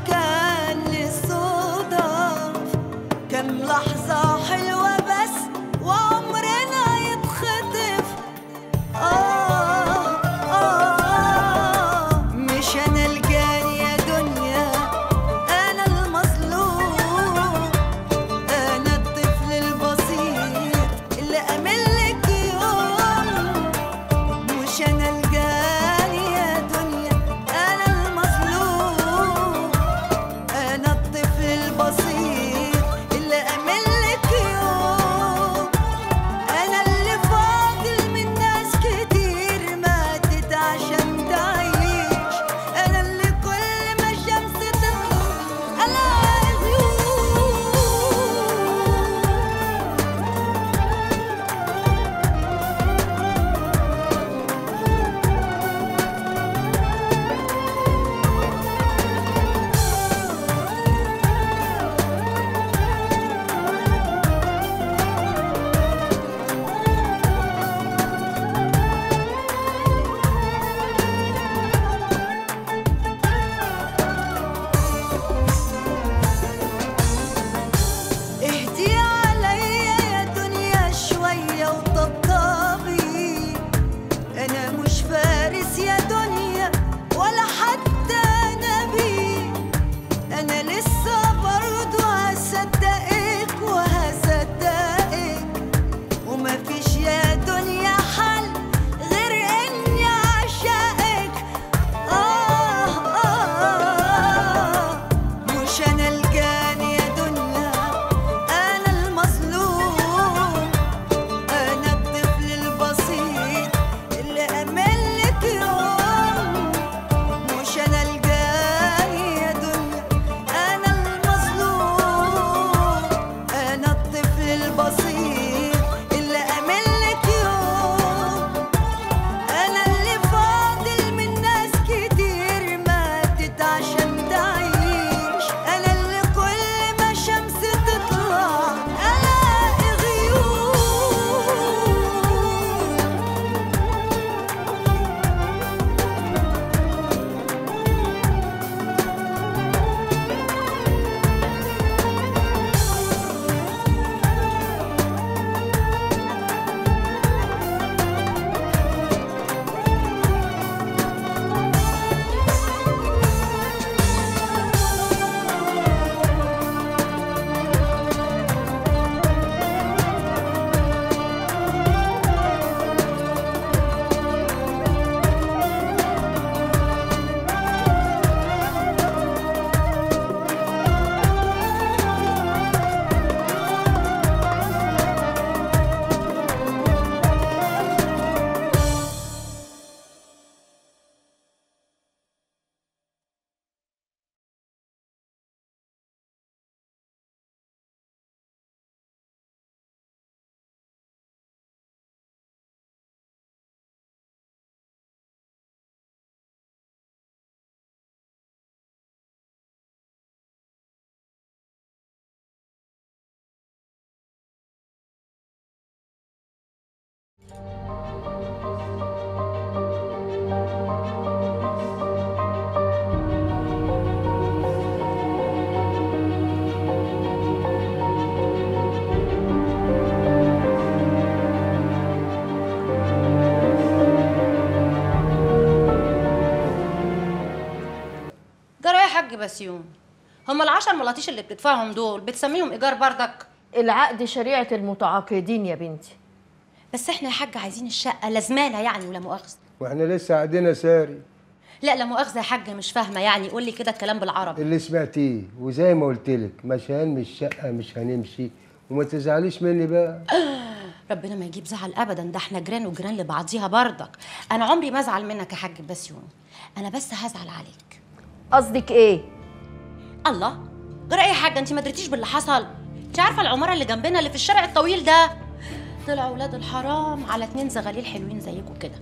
كان للصدف كم لحظة حلوة بس وعمرنا يتخطف آه آه مش أنا الجاني يا دنيا أنا المظلوم أنا الطفل البسيط اللي أملك يوم مش أنا الجاني يا دنيا أنا المظلوم أنا الطفل البسيط اللي أملك يوم أنا اللي فاضل من ناس كتير ماتت عشان تعيش أنا اللي كل ما الشمس تطلع ألاقي غيوم اهدي عليا يا دنيا شوية وطبطبي أنا مش فارس يا دنيا ولا حتى نبي أنا لسه برضو هصدقك وهصدقك ومفيش يا دنيا حل غير إني أعشقك آه آه مش أنا الجاني يا دنيا أنا المظلوم أنا الطفل البسيط اللي أملك يوم مش أنا الجاني يا دنيا أنا المظلوم أنا الطفل البسيط اللي أملك يوم أنا اللي فاضل من ناس كتير ماتت عشان تعيش أنا اللي كل ما الشمس تطلع ألاقي غيوم جرى يا حاج بسيوم هما العشر ملاطيش اللي بتدفعهم دول بتسميهم ايجار بردك العقد شريعة المتعاقدين يا بنتي بس احنا يا حاج عايزين الشقه لازمانه يعني ولا مؤاخذه واحنا لسه قاعدين ساري لا لا مؤاخذه يا حاج مش فاهمه يعني قول لي كده الكلام بالعربي اللي سمعتيه وزي ما قلت لك مش هنمشي الشقه مش هنمشي وما تزعليش مني بقى ربنا ما يجيب زعل ابدا ده احنا جيران وجيران لبعضيها بردك انا عمري ما ازعل منك يا حاج بسيوم انا بس هزعل عليك قصدك ايه الله غير اي حاجه انت ما دريتيش باللي حصل انت عارفه العماره اللي جنبنا اللي في الشارع الطويل ده طلعوا ولاد الحرام على اتنين زغاليل حلوين زيكم كده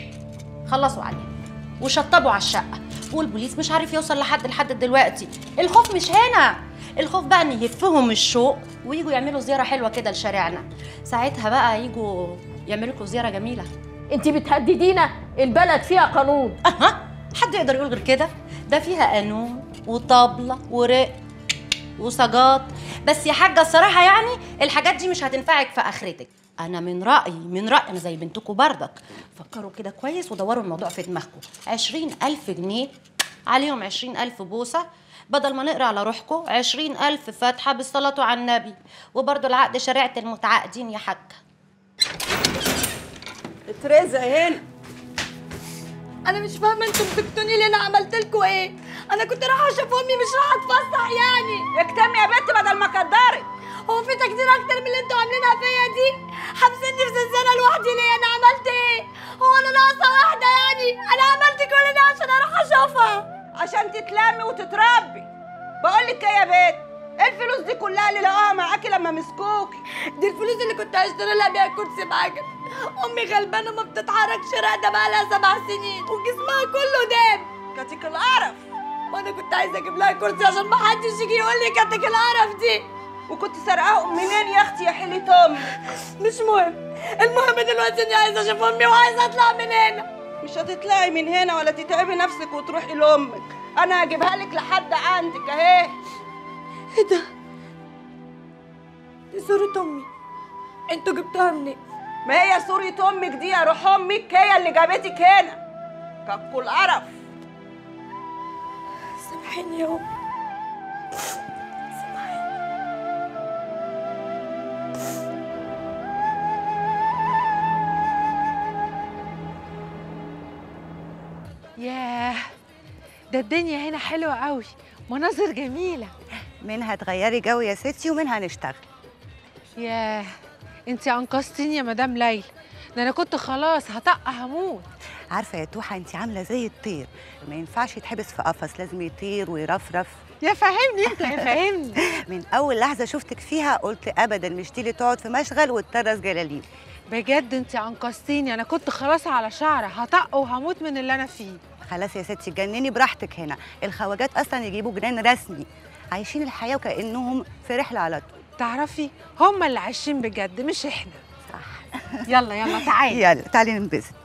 خلصوا عليه وشطبوا على الشقه والبوليس مش عارف يوصل لحد لحد دلوقتي الخوف مش هنا الخوف بقى ان يهفهم الشوق ويجوا يعملوا زياره حلوه كده لشارعنا ساعتها بقى يجوا يعملوا لكم زياره جميله انت بتهددينا البلد فيها قانون اها حد يقدر يقول غير كده ده فيها قانون وطبلة ورق وسجات بس يا حاجة الصراحة يعني الحاجات دي مش هتنفعك في آخرتك أنا من رأيي من رأيي أنا زي بنتكم بردك فكروا كده كويس ودوروا الموضوع في دماغكم عشرين ألف جنيه عليهم عشرين ألف بوسة بدل ما نقرا على روحكم عشرين ألف فاتحة بالصلاة على النبي وبرضه العقد شريعة المتعاقدين يا حاجة تريزا هنا انا مش فاهمه انتوا مسكتوني ليه انا عملت لكم ايه انا كنت رايحه اشوف امي مش رايحه اتفسح يعني اكتمي يا بنت بدل ما كدرت هو في تكتير اكتر من اللي انتوا عاملينها فيا دي حابسيني في زنزانه لوحدي ليه انا عملت ايه هو انا ناقصه واحده يعني انا عملت كل ده عشان اروح اشوفها عشان تتلمي وتتربي بقول لك ايه يا بنت ايه الفلوس دي كلها اللي لقوها معاكي لما مسكوكي دي الفلوس اللي كنت هشتري لها بيها كرسي بعجل امي غلبانه ما بتتحركش راقده بقى لها سبع سنين وجسمها كله دام كاتيك القرف وانا كنت عايزه اجيب لها كرسي عشان ما حدش يجي يقول لي كاتك القرف دي وكنت سرقاهم منين يا اختي يا حلة امي مش مهم المهم دلوقتي اني عايزه اشوف امي وعايزه اطلع من هنا مش هتطلعي من هنا ولا تتعبي نفسك وتروحي لامك انا هجيبها لك لحد عندك اهي ايه ده دي صورة امي انتوا جبتوها منين ما هي صورة امك دي يا روح امك هي اللي جابتك هنا كاكو القرف سامحيني يا امي سامحيني ياه ده الدنيا هنا حلوة قوي مناظر جميلة منها تغيري جو يا ستي ومنها نشتغل ياه انتي انقذتيني يا مدام ليلى ده انا كنت خلاص هطق هموت عارفه يا توحه انت عامله زي الطير ما ينفعش يتحبس في قفص لازم يطير ويرفرف يا فهمني انت يا فهمني من اول لحظه شفتك فيها قلت ابدا مش دي اللي تقعد في مشغل وتطرز جلاليب بجد انتي انقذتيني انا كنت خلاص على شعري هطق وهموت من اللي انا فيه خلاص يا ستي جنني براحتك هنا الخواجات اصلا يجيبوا جنان رسمي عايشين الحياه وكانهم في رحله على طول تعرفي هما اللي عايشين بجد مش احنا صح يلا يلا تعالي يلا تعالي ننبسط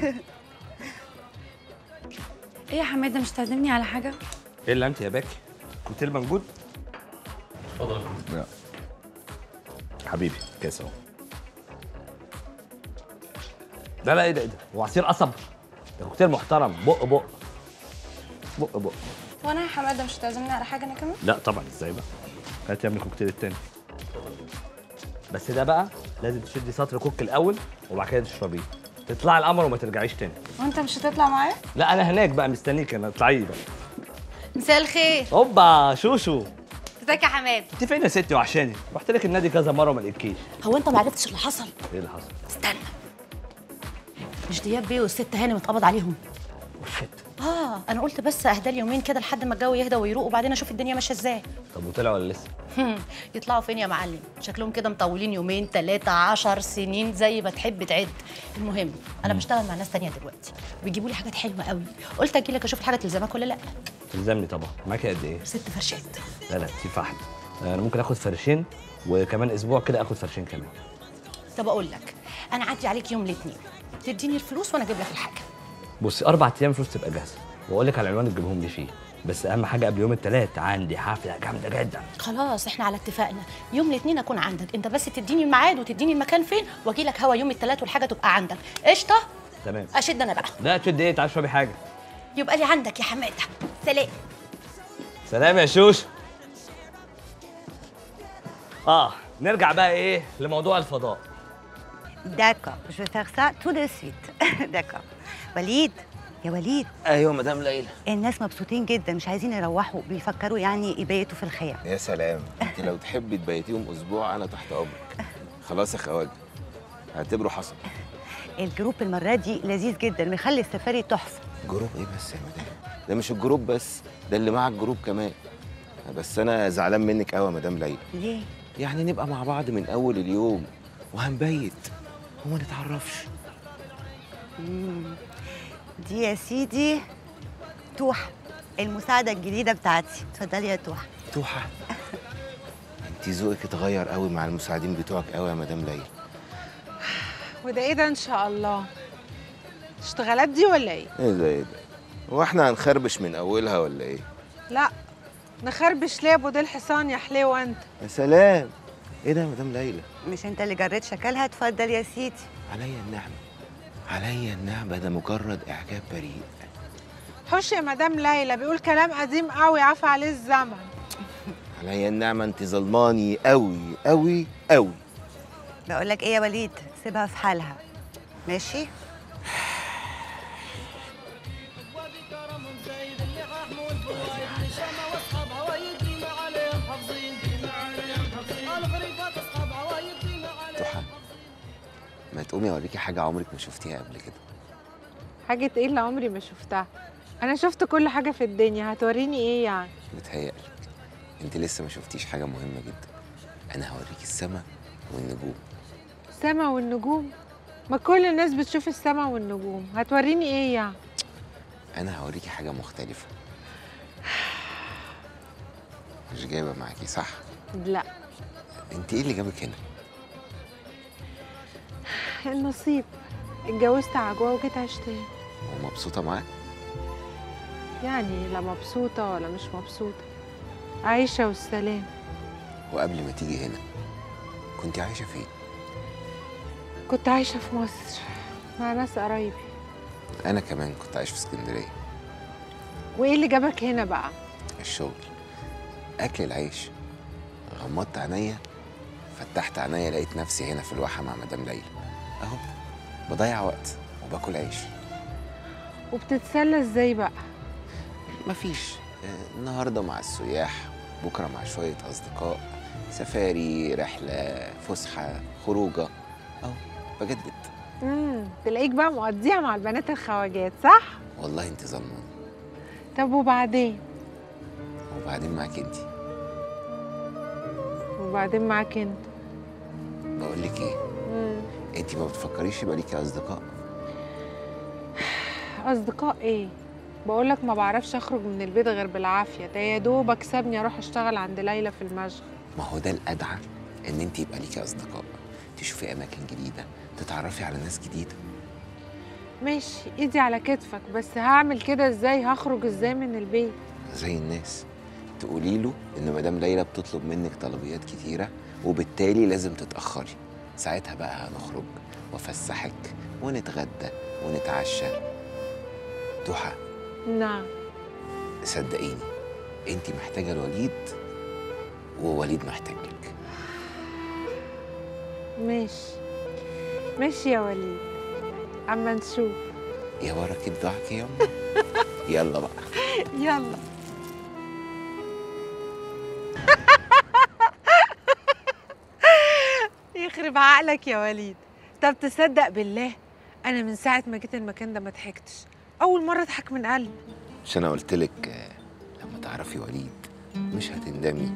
ايه يا حماده مش تعزمني على حاجه الا انت يا باكي كنت موجود اتفضل حبيبي كاس اهو لا لا ايه ده ايه ده هو عصير قصب ده كوكتيل محترم بق بق بق بق وانا يا حماده مش تعزمني على حاجه انا كمان لا طبعا ازاي بقى هات يا ابني الكوكتيل التاني بس ده بقى لازم تشدي سطر كوك الاول وبعد كده تشربيه تطلعي القمر وما ترجعيش تاني وانت مش هتطلع معايا لا انا هناك بقى مستنيك انا اطلعي بقى مساء الخير هوبا شوشو ازيك يا حماد انت فين يا ستي وحشاني رحت لك النادي كذا مره وما لقيتكيش هو انت ما عرفتش اللي حصل ايه اللي حصل استنى مش دياب بيه والست هاني متقبض عليهم وشت اه انا قلت بس اهدى لي يومين كده لحد ما الجو يهدى ويروق وبعدين اشوف الدنيا ماشيه ازاي طب وطلع ولا لسه هم، يطلعوا فين يا معلم شكلهم كده مطولين يومين ثلاثة عشر سنين زي ما تحب تعد المهم انا بشتغل مع ناس تانية دلوقتي بيجيبوا لي حاجات حلوه قوي قلت اجي لك اشوف الحاجه تلزمك ولا لا تلزمني طبعا معاكي قد ايه ست فرشات لا لا في فحم انا ممكن اخد فرشين وكمان اسبوع كده اخد فرشين كمان طب اقول لك انا عدي عليك يوم الاثنين تديني الفلوس وانا اجيب لك الحاجه بصي اربع ايام فلوس تبقى جاهزه واقول لك على العنوان اللي تجيبهم لي فيه بس اهم حاجه قبل يوم الثلاث عندي حفله جامده جدا خلاص احنا على اتفاقنا يوم الاثنين اكون عندك انت بس تديني الميعاد وتديني المكان فين واجي لك هوا يوم الثلاث والحاجه تبقى عندك قشطه تمام اشد انا بقى لا تشد ايه تعالى اشربي حاجه يبقى لي عندك يا حماده سلام سلام يا شوش اه نرجع بقى ايه لموضوع الفضاء داكور je vais faire ça tout de suite داكور وليد يا وليد ايوه مدام ليلى الناس مبسوطين جدا مش عايزين يروحوا بيفكروا يعني يبيتوا في الخيام يا سلام انت لو تحبي تبيتيهم اسبوع انا تحت امرك خلاص يا خواجه اعتبره حصل الجروب المره دي لذيذ جدا مخلي السفاري تحفه جروب ايه بس يا مدام ده مش الجروب بس ده اللي مع الجروب كمان بس انا زعلان منك قوي يا مدام ليلى ليه يعني نبقى مع بعض من اول اليوم وهنبيت وما نتعرفش دي يا سيدي توحة المساعدة الجديدة بتاعتي اتفضلي يا توحة توحة انت ذوقك اتغير قوي مع المساعدين بتوعك قوي يا مدام ليلى وده ايه ده ان شاء الله اشتغالات دي ولا ايه ايه ده ايه ده هو احنا هنخربش من اولها ولا ايه لا نخربش ليه ابو ديل حصان يا حليوه انت يا سلام ايه ده يا مدام ليلى مش انت اللي جريت شكلها اتفضل يا سيدي عليا النعمه عليا النعمه ده مجرد اعجاب بريء حش يا مدام ليلى بيقول كلام قديم قوي عفى عليه الزمن عليا النعمه انت ظلماني قوي قوي قوي بقول لك ايه يا وليد سيبها في حالها ماشي ضحى ما تقومي اوريكي حاجه عمرك ما شفتيها قبل كده حاجه ايه اللي عمري ما شفتها انا شفت كل حاجه في الدنيا هتوريني ايه يعني متهيألك انت لسه ما شفتيش حاجه مهمه جدا انا هوريكي السما والنجوم السما والنجوم ما كل الناس بتشوف السما والنجوم هتوريني ايه يعني انا هوريكي حاجه مختلفه مش جايبه معاكي صح لا انت ايه اللي جابك هنا النصيب اتجوزت عجوه وجيت عشت هنا ومبسوطه معاه يعني لا مبسوطه ولا مش مبسوطه عايشه والسلام وقبل ما تيجي هنا كنت عايشه فين كنت عايشه في مصر مع ناس قرايبي انا كمان كنت عايش في اسكندريه وايه اللي جابك هنا بقى الشغل اكل العيش غمضت عينيا فتحت عينيا لقيت نفسي هنا في الواحه مع مدام ليلى اهو بضيع وقت وباكل عيش وبتتسلى ازاي بقى مفيش آه، النهارده مع السياح بكره مع شويه اصدقاء سفاري رحله فسحه خروجه اهو بجدد امم تلاقيك بقى مقضيها مع البنات الخواجات صح والله انت ظلمانه طب وبعدين وبعدين معاك انت وبعدين معاك انت بقول لك ايه مم. انت ما بتفكريش يبقى ليكي اصدقاء اصدقاء ايه بقولك ما بعرفش اخرج من البيت غير بالعافيه ده يا دوب اكسبني اروح اشتغل عند ليلى في المشغل ما هو ده الادعى ان انت يبقى ليكي اصدقاء تشوفي اماكن جديده تتعرفي على ناس جديده ماشي ايدي على كتفك بس هعمل كده ازاي هخرج ازاي من البيت زي الناس تقولي له ان مدام ليلى بتطلب منك طلبيات كتيره وبالتالي لازم تتاخري ساعتها بقى هنخرج وافسحك ونتغدى ونتعشى ضحى نعم صدقيني انت محتاجه الوليد ووليد محتاجك ماشي ماشي يا وليد اما نشوف يا بركه دعاك يا أمي. يلا بقى يلا يخرب عقلك يا وليد طب تصدق بالله انا من ساعه ما جيت المكان ده ما ضحكتش اول مره اضحك من قلبي مش انا قلت لك لما تعرفي وليد مش هتندمي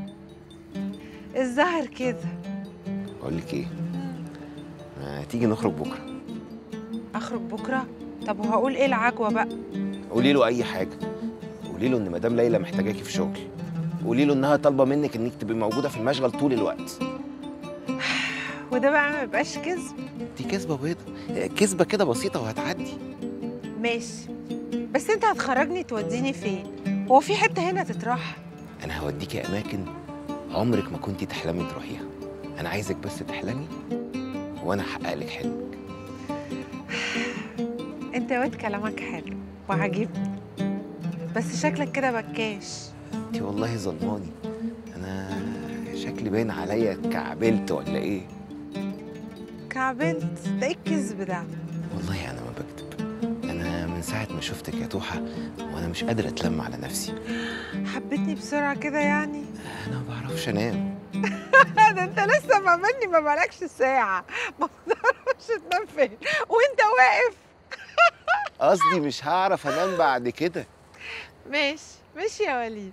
الظاهر كده اقول لك ايه ما تيجي نخرج بكره اخرج بكره طب وهقول ايه العجوه بقى قولي له اي حاجه قولي له ان مدام ليلى محتاجاكي في شغل قولي له انها طالبه منك انك تبقي موجوده في المشغل طول الوقت وده بقى ما يبقاش كذب دي كذبه بيضه كذبه كده بسيطه وهتعدي ماشي بس انت هتخرجني توديني فين هو في حته هنا تتراح انا هوديكي اماكن عمرك ما كنتي تحلمي تروحيها انا عايزك بس تحلمي وانا احقق لك حلمك انت يا واد كلامك حلو وعاجبني بس شكلك كده بكاش انت والله ظلماني انا شكلي باين عليا اتكعبلت ولا ايه كعبلت ده ايه الكذب ده والله انا ما بكذب انا من ساعه ما شفتك يا توحه وانا مش قادر اتلم على نفسي حبيتني بسرعه كده يعني انا ما بعرفش انام ده انت لسه مقابلني ما بقالكش ساعه ما بتعرفش تنام فين وانت واقف قصدي مش هعرف انام بعد كده ماشي ماشي يا وليد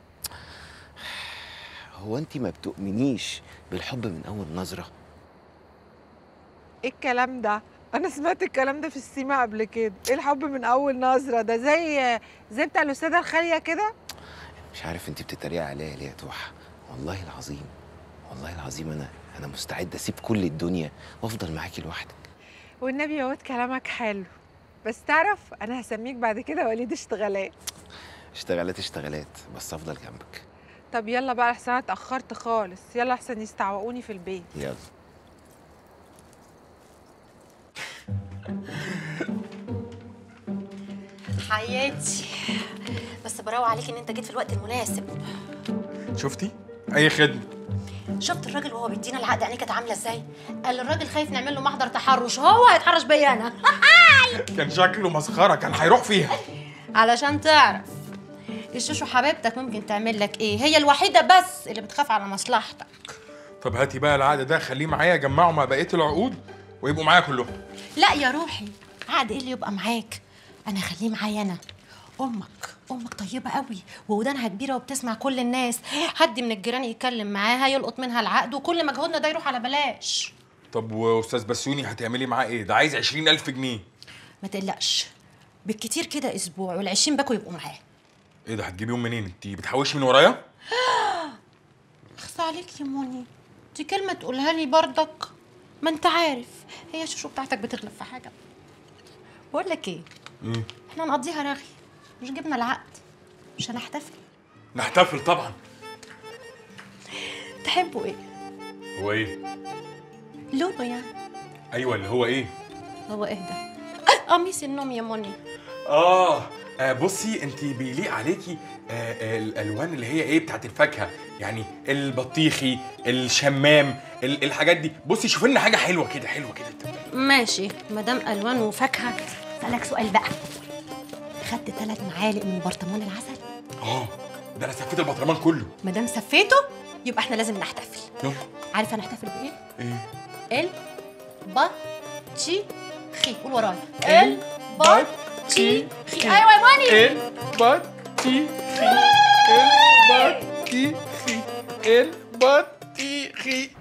هو انت ما بتؤمنيش بالحب من اول نظره ايه الكلام ده انا سمعت الكلام ده في السيما قبل كده ايه الحب من اول نظره ده زي زي بتاع الاستاذه الخاليه كده مش عارف انت بتتريقي عليا ليه يا توحه والله العظيم والله العظيم انا انا مستعد اسيب كل الدنيا وافضل معاكي لوحدك والنبي يا واد كلامك حلو بس تعرف انا هسميك بعد كده وليد اشتغالات اشتغلات اشتغلات بس افضل جنبك طب يلا بقى احسن انا اتاخرت خالص يلا احسن يستعوقوني في البيت يلا حياتي بس براوي عليك ان انت جيت في الوقت المناسب شفتي اي خدمه شفت الراجل وهو بيدينا العقد عينيه كانت عامله ازاي قال الراجل خايف نعمل له محضر تحرش هو هيتحرش بيا انا كان شكله مسخره كان هيروح فيها علشان تعرف الشوشو حبيبتك ممكن تعمل لك ايه هي الوحيده بس اللي بتخاف على مصلحتك طب هاتي بقى العقد ده خليه معايا جمعه مع بقيه العقود ويبقوا معايا كلهم لا يا روحي عقد ايه اللي يبقى معاك انا خليه معايا انا امك امك طيبه قوي وودانها كبيره وبتسمع كل الناس حد من الجيران يتكلم معاها يلقط منها العقد وكل مجهودنا ده يروح على بلاش طب واستاذ بسيوني هتعملي معاه ايه ده عايز 20000 جنيه ما تقلقش بالكتير كده اسبوع والعشرين باكو يبقوا معاه ايه ده هتجيبيهم منين انت بتحوشي من ورايا اخص عليك يا موني دي كلمه تقولها لي برضك ما انت عارف هي الشوشو بتاعتك بتغلب في حاجه بقول لك ايه ايه احنا نقضيها رغي مش جبنا العقد مش هنحتفل نحتفل طبعا تحبوا ايه هو ايه لونه يعني ايوه اللي هو ايه هو ايه ده آه، قميص النوم يا موني اه آه، بصي انت بيليق عليكي آه آه، الالوان اللي هي ايه بتاعت الفاكهه يعني البطيخي الشمام ال- الحاجات دي بصي شوفي لنا حاجه حلوه كده حلوه كده ماشي مدام الوان وفاكهه اسالك سؤال بقى خدت ثلاث معالق من برطمان العسل اه ده انا سفيت البطرمان كله مدام سفيته يبقى احنا لازم نحتفل يلا عارفه هنحتفل بايه ايه ال ب تشي خي قول ورايا ال ب تشي خي ايوه يا موني البطيخي البطيخي البطيخي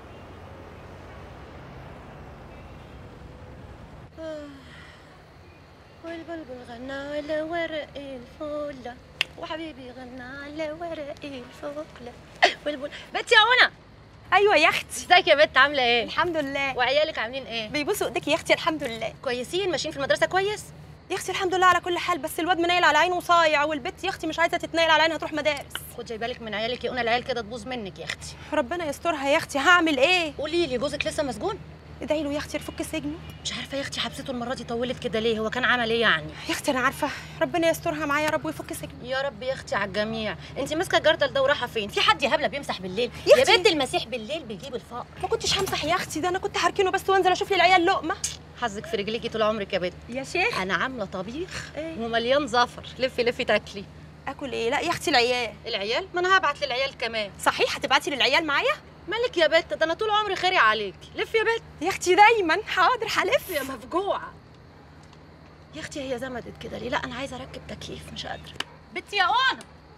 والبلبل غنى على ورق الفولة وحبيبي غنى على ورق الفولة والبل بنت يا منى ايوه يا اختي ازيك يا بنت عامله ايه الحمد لله وعيالك عاملين ايه بيبوسوا ايديك يا اختي الحمد لله كويسين ماشيين في المدرسه كويس يا اختي الحمد لله على كل حال بس الواد منيل على عينه وصايع والبت يا اختي مش عايزه تتنيل على عينها تروح مدارس خدي بالك من عيالك يا قنا العيال كده تبوظ منك يا اختي ربنا يسترها يا اختي هعمل ايه قولي لي جوزك لسه مسجون ادعي له يا اختي يفك سجنه مش عارفه يا اختي حبسته المره دي طولت كده ليه هو كان عمل ايه يعني يا اختي انا عارفه ربنا يسترها معايا يا رب ويفك سجنه يا رب يا اختي على الجميع انت ماسكه الجردل ده ورايحه فين في حد يا هبله بيمسح بالليل يا يا أختي. بنت المسيح بالليل بيجيب الفقر ما كنتش همسح يا اختي ده انا كنت هركنه بس وانزل اشوف لي العيال لقمه حظك في رجليكي طول عمرك يا بنت يا شيخ انا عامله طبيخ إيه؟ ومليان زفر لفي لفي تاكلي اكل ايه لا يا اختي العيال العيال ما انا هبعت للعيال كمان صحيح هتبعتي للعيال معايا مالك يا بنت ده انا طول عمري خيري عليك لف يا بنت يا اختي دايما حاضر هلف يا مفجوعه يا اختي هي زمدت كده ليه لا انا عايزه اركب تكييف مش قادره بنتي يا انا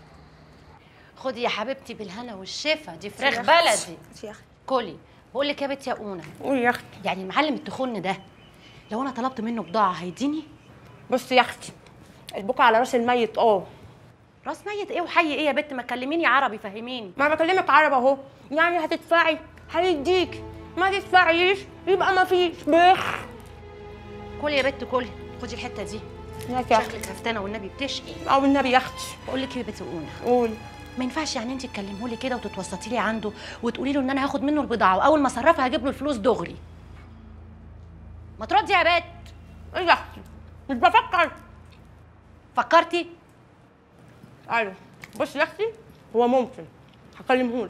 خدي يا حبيبتي بالهنا والشفا دي فراخ بلدي يا اختي كلي بقول لك يا بنتي يا اونه قولي يا اختي يعني المعلم التخن ده لو انا طلبت منه بضاعه هيديني بصي يا اختي البكا على راس الميت اه راس ميت ايه وحي ايه يا بنت ما تكلميني عربي فهميني ما بكلمك عرب اهو يعني هتدفعي هيديك ما تدفعيش يبقى ما فيش بخ كلي يا بنت كلي خدي الحته دي يا اختي شكلك هفتانه والنبي بتشقي او النبي يا اختي بقول لك ايه يا بنت اونه قولي ما ينفعش يعني انت تكلمه لي كده وتتوسطي لي عنده وتقولي له ان انا هاخد منه البضاعه واول ما اصرفها هجيب له الفلوس دغري ما تردي يا بنت ايه يا اختي مش بفكر فكرتي ايوه بصي يا اختي هو ممكن هكلمهولك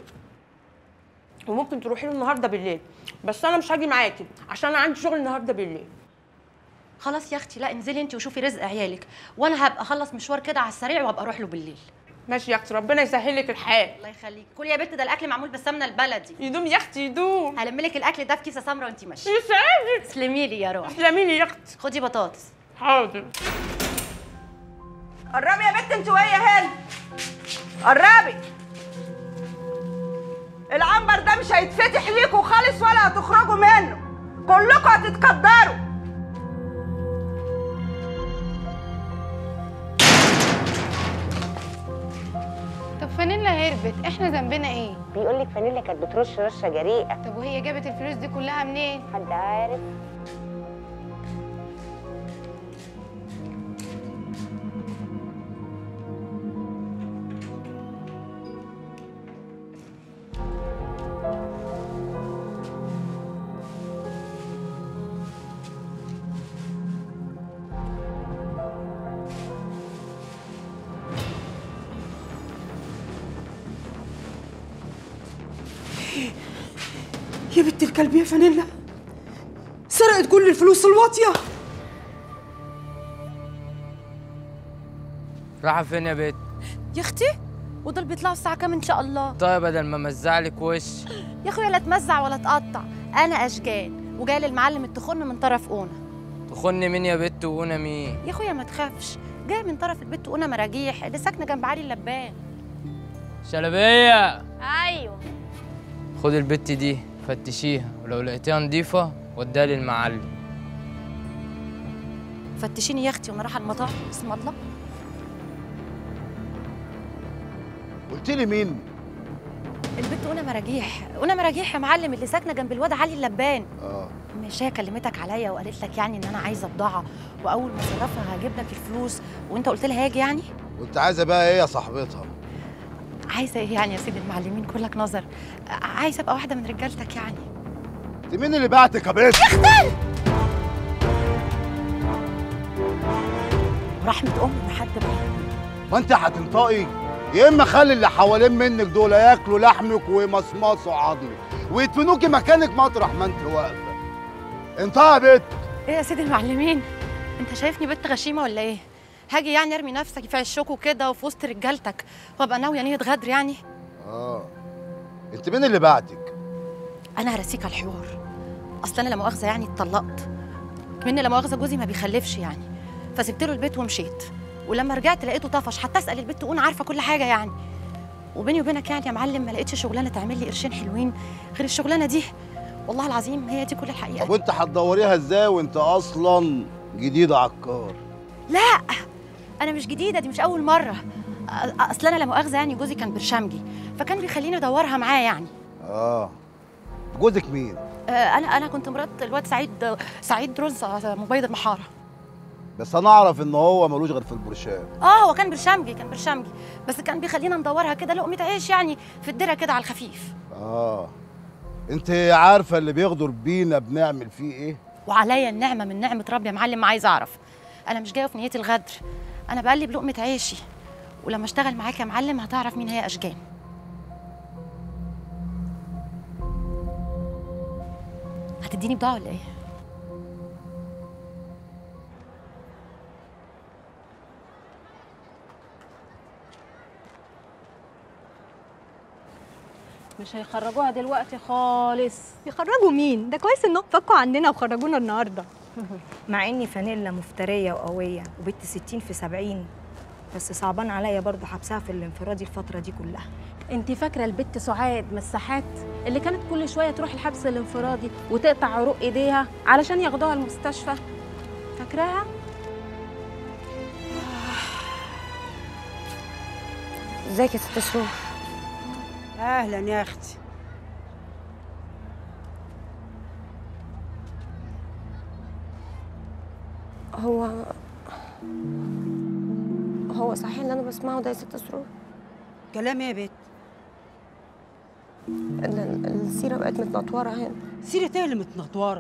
وممكن تروحي له النهارده بالليل بس انا مش هاجي معاكي عشان انا عندي شغل النهارده بالليل خلاص يا اختي لا انزلي انت وشوفي رزق عيالك وانا هبقى اخلص مشوار كده على السريع وابقى اروح له بالليل ماشي يا اختي ربنا يسهل لك الحال الله يخليك كلي يا بنت ده الاكل معمول بالسمنه البلدي يدوم يا اختي يدوم هلم لك الاكل ده في كيسه سمراء وانت ماشيه يسعدك تسلمي لي يا روح تسلمي لي يا اختي خدي بطاطس حاضر قربي يا بنت انت وهي هنا قربي العنبر ده مش هيتفتح ليكوا خالص ولا هتخرجوا منه كلكوا هتتقدروا طب فانيلا هربت احنا ذنبنا ايه بيقول لك فانيلا كانت بترش رشه جريئه طب وهي جابت الفلوس دي كلها منين حد عارف يا بنت الكلب يا فانيلا سرقت كل الفلوس الواطيه رايحة فين يا بت؟ يا اختي ودول بيطلعوا الساعه كام ان شاء الله طيب بدل ما مزعلك وش يا اخويا لا تمزع ولا تقطع انا اشجان وجاي للمعلم التخن من طرف اونا تخني مين يا بت وانا مين؟ يا اخويا ما تخافش جاي من طرف البيت اونا مراجيح اللي ساكنه جنب علي اللبان شلبية ايوه خد البت دي فتشيها ولو لقيتيها نضيفة وديها للمعلم فتشيني يا اختي وانا رايحه المطار بسم الله قلت لي مين البنت اونا مراجيح اونا مراجيح يا معلم اللي ساكنه جنب الواد علي اللبان اه مش هي كلمتك عليا وقالت لك يعني ان انا عايزه بضاعه واول ما صرفها هجيب لك الفلوس وانت قلت لها هاجي يعني وانت عايزه بقى ايه يا صاحبتها عايزه ايه يعني يا سيدي المعلمين كلك نظر عايزه ابقى واحده من رجالتك يعني انت مين اللي بعتك يا بنت ورحمه امي ما حد بقى ما انت هتنطقي يا اما خلي اللي حوالين منك دول ياكلوا لحمك ويمصمصوا عظمك ويدفنوكي مكانك مطرح ما انت واقفه انطقي يا بنت ايه يا سيدي المعلمين انت شايفني بنت غشيمه ولا ايه هاجي يعني ارمي نفسك في عشكوا كده وفي وسط رجالتك وابقى ناويه نيه غدر يعني اه انت مين اللي بعتك انا هرسيك على الحوار اصل انا لا مؤاخذه يعني اتطلقت مني لا مؤاخذه جوزي ما بيخلفش يعني فسبت له البيت ومشيت ولما رجعت لقيته طفش حتى اسال البت تقول عارفه كل حاجه يعني وبيني وبينك يعني يا معلم ما لقيتش شغلانه تعمل لي قرشين حلوين غير الشغلانه دي والله العظيم هي دي كل الحقيقه طب وانت هتدوريها ازاي وانت اصلا جديده عكار لا انا مش جديده دي مش اول مره أ- اصل انا لا مؤاخذه يعني جوزي كان برشامجي فكان بيخليني ادورها معاه يعني اه جوزك مين آه، انا انا كنت مرات الواد سعيد سعيد رز آه، مبيض المحاره بس انا اعرف ان هو ملوش غير في البرشام اه هو كان برشامجي كان برشامجي بس كان بيخلينا ندورها كده لقمه عيش يعني في الدره كده على الخفيف اه انت عارفه اللي بيغدر بينا بنعمل فيه ايه وعليا النعمه من نعمه ربي يا معلم ما عايزه اعرف انا مش جايه في نيتي الغدر انا بقلب لقمه عيشي ولما اشتغل معاك يا معلم هتعرف مين هي اشجان هتديني بضاعه ولا ايه مش هيخرجوها دلوقتي خالص يخرجوا مين ده كويس انهم فكوا عننا وخرجونا النهارده مع اني فانيلا مفتريه وقويه وبنت 60 في 70 بس صعبان عليا برضه حبسها في الانفرادي الفتره دي كلها انت فاكره البت سعاد مساحات اللي كانت كل شويه تروح الحبس الانفرادي وتقطع عروق ايديها علشان ياخدوها المستشفى فاكراها ازيك يا ست سرور اهلا يا اختي هو هو صحيح اللي انا بسمعه ده يا ست سرور كلام ايه يا بت ال- ال- السيره بقت متنطوره هنا سيرة ايه اللي متنطوره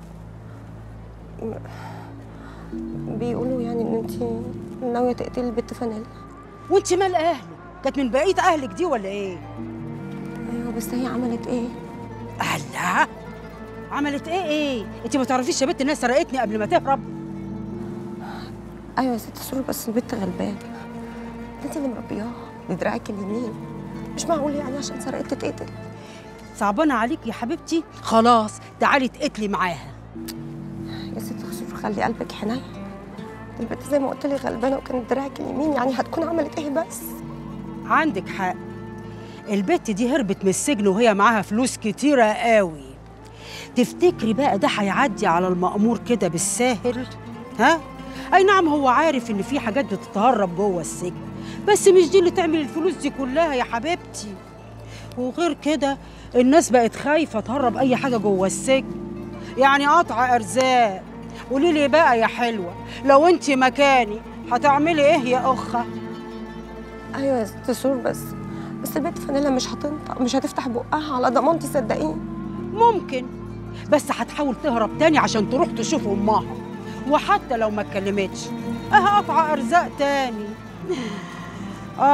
بيقولوا يعني ان انت ناويه تقتلي البت فانيلا وانت مال اهلك كانت من بقيه اهلك دي ولا ايه ايوه بس هي عملت ايه الله عملت ايه ايه انت ما تعرفيش يا بت انها سرقتني قبل ما تهرب ايوه يا ست سرور بس البت غلبانه انت اللي مربياها بدراعك اليمين مش معقول يعني عشان سرقت تتقتل صعبانه عليك يا حبيبتي خلاص تعالي اتقتلي معاها يا ست سرور خلي قلبك حنين البت زي ما قلت لي غلبانه وكانت دراعك اليمين يعني هتكون عملت ايه بس عندك حق البت دي هربت من السجن وهي معاها فلوس كتيرة قوي تفتكري بقى ده هيعدي على المأمور كده بالساهل ها اي نعم هو عارف ان في حاجات بتتهرب جوه السجن بس مش دي اللي تعمل الفلوس دي كلها يا حبيبتي وغير كده الناس بقت خايفة تهرب أي حاجة جوه السجن يعني قطع أرزاق قولي لي بقى يا حلوة لو أنت مكاني هتعملي إيه يا أخة؟ ايوه يا ست سرور بس بس البت فانيلا مش هتنطق مش هتفتح بقها على ضمانتي صدقيني ممكن بس هتحاول تهرب تاني عشان تروح تشوف امها وحتى لو ما اتكلمتش اه قطع ارزاق تاني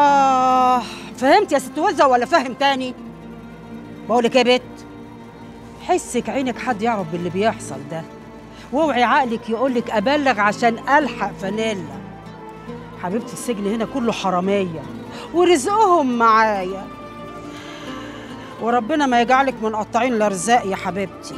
اه فهمت يا ست وزه ولا فاهم تاني بقولك يا بت حسك عينك حد يعرف باللي بيحصل ده واوعي عقلك يقولك ابلغ عشان الحق فانيلا حبيبتي السجن هنا كله حراميه ورزقهم معايا وربنا ما يجعلك من قطاعين الارزاق يا حبيبتي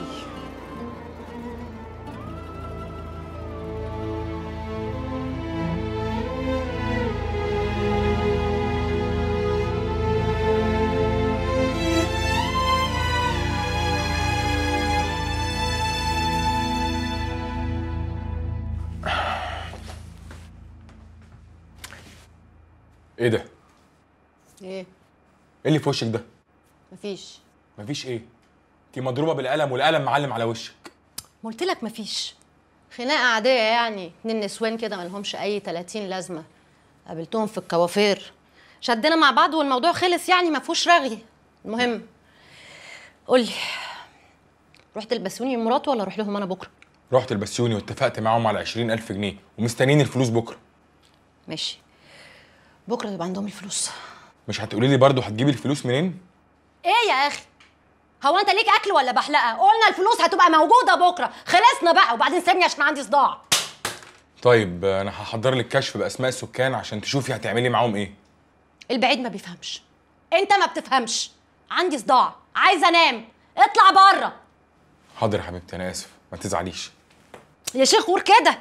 ايه ده؟ ايه ايه اللي في وشك ده؟ مفيش مفيش ايه؟ انت مضروبه بالقلم والقلم معلم على وشك ما قلت لك مفيش خناقه عاديه يعني اتنين نسوان كده مالهمش اي 30 لازمه قابلتهم في الكوافير شدنا مع بعض والموضوع خلص يعني ما فيهوش رغي المهم قولي رحت البسوني مراته ولا اروح لهم انا بكره رحت البسيوني واتفقت معاهم على 20000 جنيه ومستنيين الفلوس بكره ماشي بكره تبقى عندهم الفلوس مش هتقولي لي برضه هتجيبي الفلوس منين؟ ايه يا اخي هو انت ليك اكل ولا بحلقه قلنا الفلوس هتبقى موجوده بكره خلصنا بقى وبعدين سيبني عشان عندي صداع طيب انا هحضر لك كشف باسماء السكان عشان تشوفي هتعملي معاهم ايه البعيد ما بيفهمش انت ما بتفهمش عندي صداع عايزه انام اطلع بره حاضر يا حبيبتي انا اسف ما تزعليش يا شيخ قول كده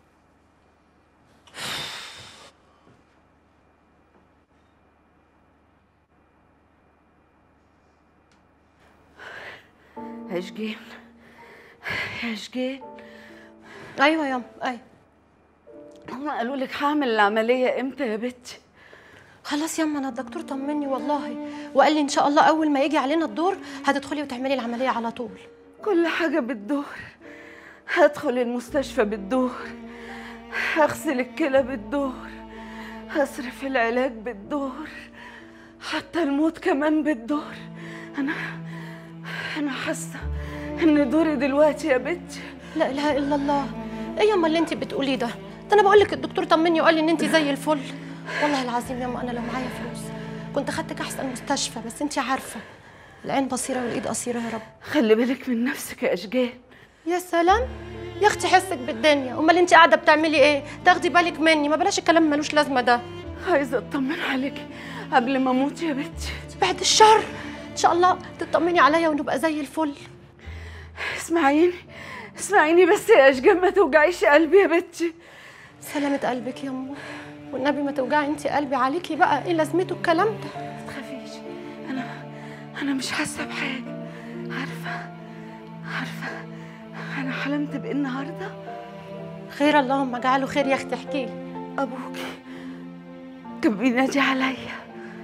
اشجين يا اشجين ايوه يا ايوه هما قالوا لك هعمل العمليه امتى يا بنتي خلاص ياما انا الدكتور طمني والله وقال لي ان شاء الله اول ما يجي علينا الدور هتدخلي وتعملي العمليه على طول كل حاجه بالدور هدخل المستشفى بالدور هغسل الكلى بالدور هصرف العلاج بالدور حتى الموت كمان بالدور انا انا حاسه ان دوري دلوقتي يا بنتي لا اله الا الله ايه ياما اللي انت بتقوليه ده ده انا بقول لك الدكتور طمني وقال لي ان انت زي الفل والله العظيم ياما انا لو معايا فلوس كنت خدتك احسن مستشفى بس انت عارفه العين بصيره والايد قصيره يا رب خلي بالك من نفسك يا اشجان يا سلام يا اختي حسك بالدنيا امال انت قاعده بتعملي ايه تاخدي بالك مني ما بلاش الكلام ملوش لازمه ده عايزه اطمن عليكي قبل ما اموت يا بنتي بعد الشر ان شاء الله تطمني عليا ونبقى زي الفل اسمعيني اسمعيني بس يا اشجان ما توجعيش قلبي يا بنتي سلامة قلبك يا امه والنبي ما توجعي انت قلبي عليكي بقى ايه لازمته الكلام ده ما تخافيش انا انا مش حاسه بحاجه عارفه عارفه انا حلمت بايه النهارده خير اللهم اجعله خير يا اختي احكي لي ابوكي كان بينادي عليا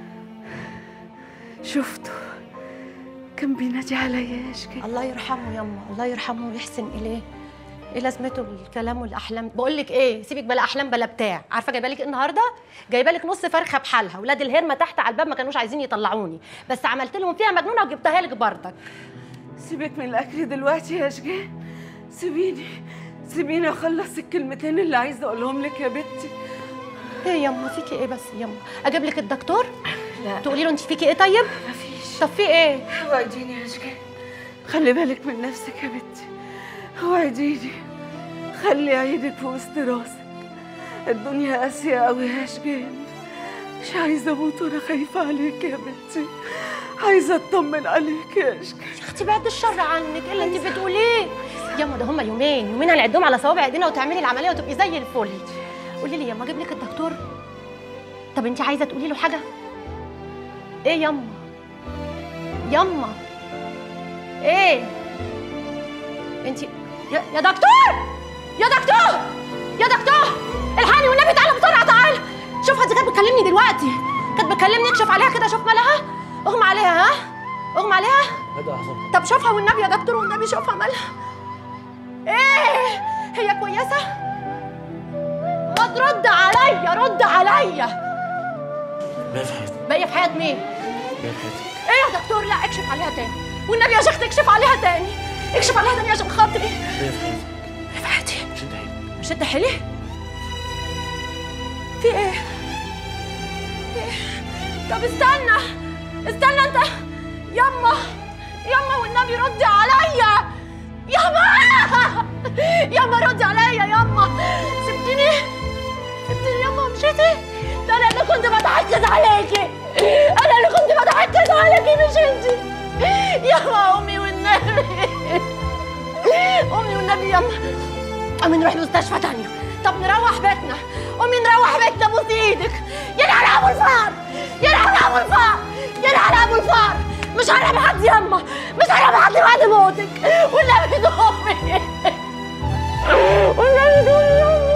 شفته كان بينادي عليا يا اشجان الله يرحمه يما الله يرحمه ويحسن اليه ايه لازمته الكلام والاحلام بقول لك ايه سيبك بلا احلام بلا بتاع عارفه جايبه لك إيه النهارده جايبه لك نص فرخه بحالها ولاد الهرمه تحت على الباب ما كانوش عايزين يطلعوني بس عملت لهم فيها مجنونه وجبتها لك بردك سيبك من الاكل دلوقتي يا اشجان سيبيني سيبيني اخلص الكلمتين اللي عايزه اقولهم لك يا بنتي ايه يما فيكي ايه بس يما اجيب لك الدكتور لا تقولي له انت فيكي ايه طيب مفيش طب في ايه وعديني يا اشجان خلي بالك من نفسك يا بنتي وعديني خلي عيدك في وسط راسك الدنيا قاسية قوي يا اشجان مش عايزة اموت وانا خايفة عليك يا بنتي عايزة اطمن عليك يا اشجان يا اختي بعد الشر عنك ايه اللي انت بتقوليه ياما ده هما يومين يومين هنعدهم على صوابع ايدينا وتعملي العمليه وتبقي زي الفل قولي لي ياما اجيب لك الدكتور طب انت عايزه تقولي له حاجه ايه ياما ياما ايه انت يا, يا دكتور يا دكتور يا دكتور الحقني والنبي تعالى بسرعه تعالى شوفها دي كانت بتكلمني دلوقتي كانت بتكلمني اكشف عليها كده شوف مالها اغمى عليها ها اغمى عليها طب شوفها والنبي يا دكتور والنبي شوفها مالها ايه هي كويسه ما ترد عليا رد عليا باقي في حياتي باقيه في حياه مين باقي في حياتي ايه يا دكتور لا اكشف عليها تاني والنبي يا شيخ تكشف عليها تاني اكشف عليها تاني عشان خاطري باقي في حياتي في حياتي شد حيلك شد حيلي في ايه ايه طب استنى استنى انت يما يما والنبي ردي عليا بتعكز عليكي انا اللي كنت بتعكز عليكي مش انت يا امي والنبي امي والنبي يلا امي نروح المستشفى تانية طب نروح بيتنا امي نروح بيتنا بوس ايدك يلعن ابو الفار يلعن ابو الفار يلعن ابو الفار مش هرب حد يما مش هرب حد بعد موتك والنبي دومي والنبي دومي يما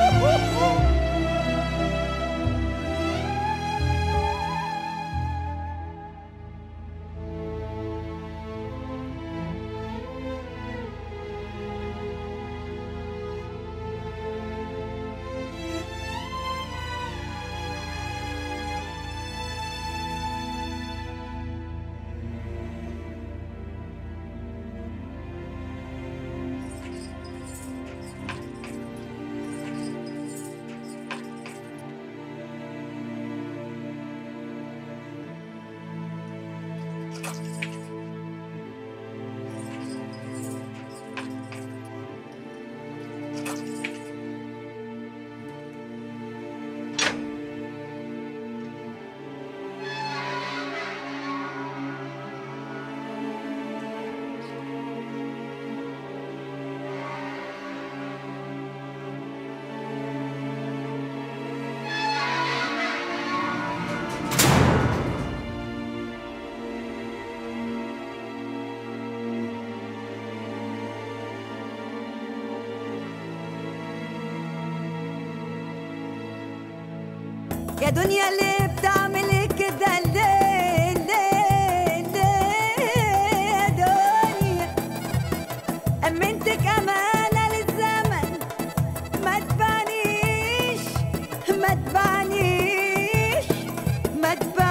يا دنيا اللي بتعملي كده ليه ليه ليه يا دنيا أمنتك أمانة للزمن ما تبعنيش ما تبعنيش ما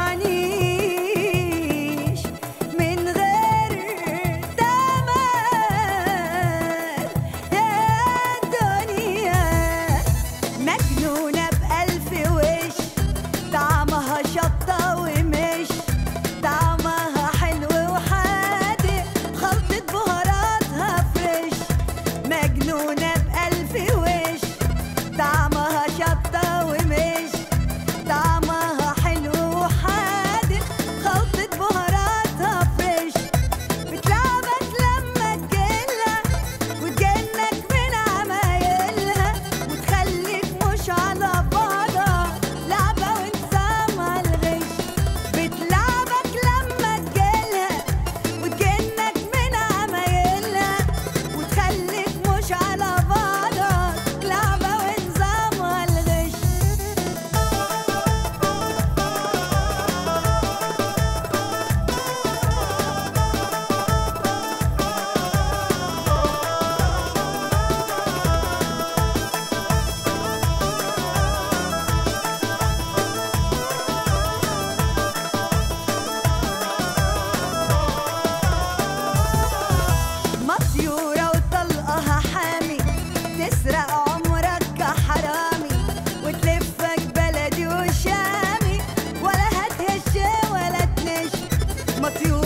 تبعنيش من غير تمن يا دنيا مجنونة بألف وش طعمها شطة ومش طعمها حلو وحادق خلطة بهاراتها فريش مجنونة بألف وش طعمها شطة ومش طعمها حلو وحادق خلطة بهاراتها فريش بتلعبك لما تجيلها وتجنك من عمايلها وتخليك مش على بعضها لعبة ونظامها الغش بتلعبك لما تجيلها وتجنك من عمايلها وتخليك مش على بعضها لعبة ونظامها الغش مطيورة وطلقها حامي تسرق عمرك كحرامي وتلفك بلدي وشامي ولا هتهش ولا تنش مطيورة